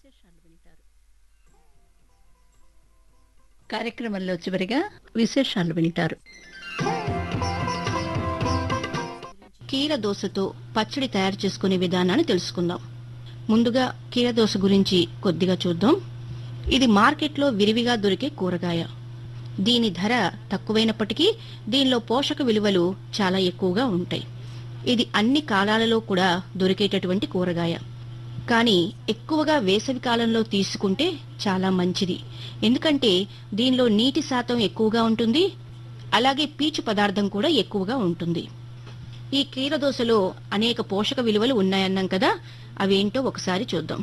విశేషాలు వింటారు కార్యక్రమంలో చివరిగా విశేషాలు వింటారు కీర దోసతో పచ్చడి తయారు చేసుకునే విధానాన్ని తెలుసుకుందాం ముందుగా కీర దోస గురించి కొద్దిగా చూద్దాం ఇది మార్కెట్లో విరివిగా దొరికే కూరగాయ దీని ధర తక్కువైనప్పటికీ దీనిలో పోషక విలువలు చాలా ఎక్కువగా ఉంటాయి ఇది అన్ని కాలాలలో కూడా దొరికేటటువంటి కూరగాయ కానీ ఎక్కువగా వేసవి కాలంలో తీసుకుంటే చాలా మంచిది ఎందుకంటే దీనిలో నీటి శాతం ఎక్కువగా ఉంటుంది అలాగే పీచు పదార్థం కూడా ఎక్కువగా ఉంటుంది ఈ కీర దోసలో అనేక పోషక విలువలు ఉన్నాయన్నాం కదా అవేంటో ఒకసారి చూద్దాం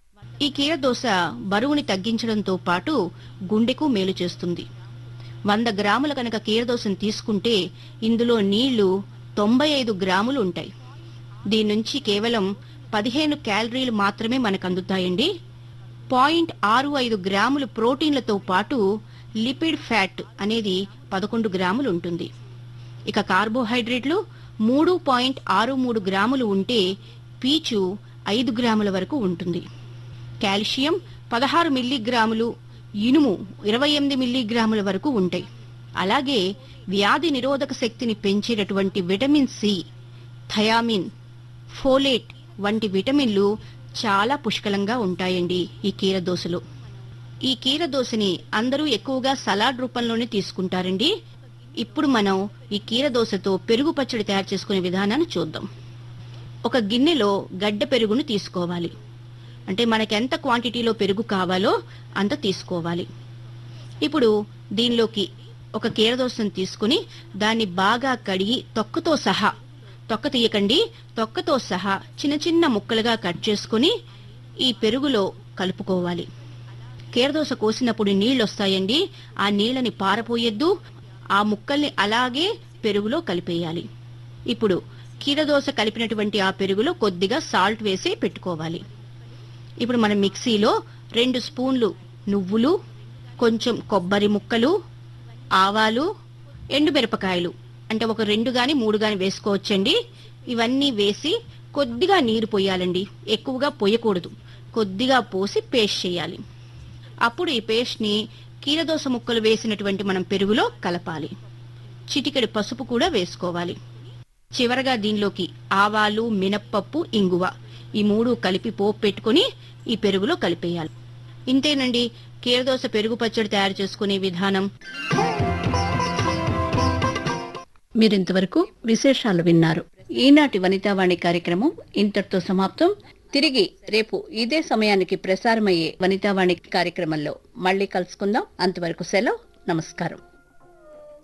ఈ కీర దోస బరువుని తగ్గించడంతో పాటు గుండెకు మేలు చేస్తుంది వంద గ్రాముల కనుక కీరదోసను తీసుకుంటే ఇందులో నీళ్లు తొంభై ఐదు గ్రాములు ఉంటాయి దీని నుంచి కేవలం పదిహేను క్యాలరీలు మాత్రమే మనకు అందుతాయండి పాయింట్ ఆరు ఐదు గ్రాములు ప్రోటీన్లతో పాటు లిపిడ్ ఫ్యాట్ అనేది పదకొండు గ్రాములు ఉంటుంది ఇక కార్బోహైడ్రేట్లు మూడు పాయింట్ ఆరు మూడు గ్రాములు ఉంటే పీచు ఐదు గ్రాముల వరకు ఉంటుంది కాల్షియం పదహారు మిల్లీగ్రాములు ఇనుము ఇరవై ఎనిమిది మిల్లీగ్రాముల వరకు ఉంటాయి అలాగే వ్యాధి నిరోధక శక్తిని పెంచేటటువంటి విటమిన్ సి థయామిన్ ఫోలేట్ వంటి విటమిన్లు చాలా పుష్కలంగా ఉంటాయండి ఈ కీర దోసలో ఈ కీర దోసని అందరూ ఎక్కువగా సలాడ్ రూపంలోనే తీసుకుంటారండి ఇప్పుడు మనం ఈ కీర దోసతో పెరుగు పచ్చడి తయారు చేసుకునే విధానాన్ని చూద్దాం ఒక గిన్నెలో గడ్డ పెరుగును తీసుకోవాలి అంటే మనకి ఎంత క్వాంటిటీలో పెరుగు కావాలో అంత తీసుకోవాలి ఇప్పుడు దీనిలోకి ఒక కీరదోసను తీసుకుని దాన్ని బాగా కడిగి తొక్కతో సహా తొక్క తీయకండి తొక్కతో సహా చిన్న చిన్న ముక్కలుగా కట్ చేసుకుని ఈ పెరుగులో కలుపుకోవాలి కీరదోస కోసినప్పుడు నీళ్ళు వస్తాయండి ఆ నీళ్ళని పారపోయొద్దు ఆ ముక్కల్ని అలాగే పెరుగులో కలిపేయాలి ఇప్పుడు కీరదోస కలిపినటువంటి ఆ పెరుగులో కొద్దిగా సాల్ట్ వేసి పెట్టుకోవాలి ఇప్పుడు మనం మిక్సీలో రెండు స్పూన్లు నువ్వులు కొంచెం కొబ్బరి ముక్కలు ఆవాలు ఎండుమిరపకాయలు అంటే ఒక రెండు గాని మూడు గాని వేసుకోవచ్చండి ఇవన్నీ వేసి కొద్దిగా నీరు పోయాలండి ఎక్కువగా పోయకూడదు కొద్దిగా పోసి పేస్ట్ చేయాలి అప్పుడు ఈ పేస్ట్ని కీరదోస ముక్కలు వేసినటువంటి మనం పెరుగులో కలపాలి చిటికెడు పసుపు కూడా వేసుకోవాలి చివరగా దీనిలోకి ఆవాలు మినప్పప్పు ఇంగువ ఈ మూడు కలిపి పోపు పెట్టుకుని ఈ పెరుగులో కలిపేయాలి ఇంతేనండి కీరదోస పెరుగు పచ్చడి తయారు చేసుకునే విధానం మీరింతవరకు విశేషాలు విన్నారు ఈనాటి వనితావాణి కార్యక్రమం ఇంతటితో సమాప్తం తిరిగి రేపు ఇదే సమయానికి ప్రసారమయ్యే వనితావాణి కార్యక్రమంలో మళ్ళీ కలుసుకుందాం అంతవరకు సెలవు నమస్కారం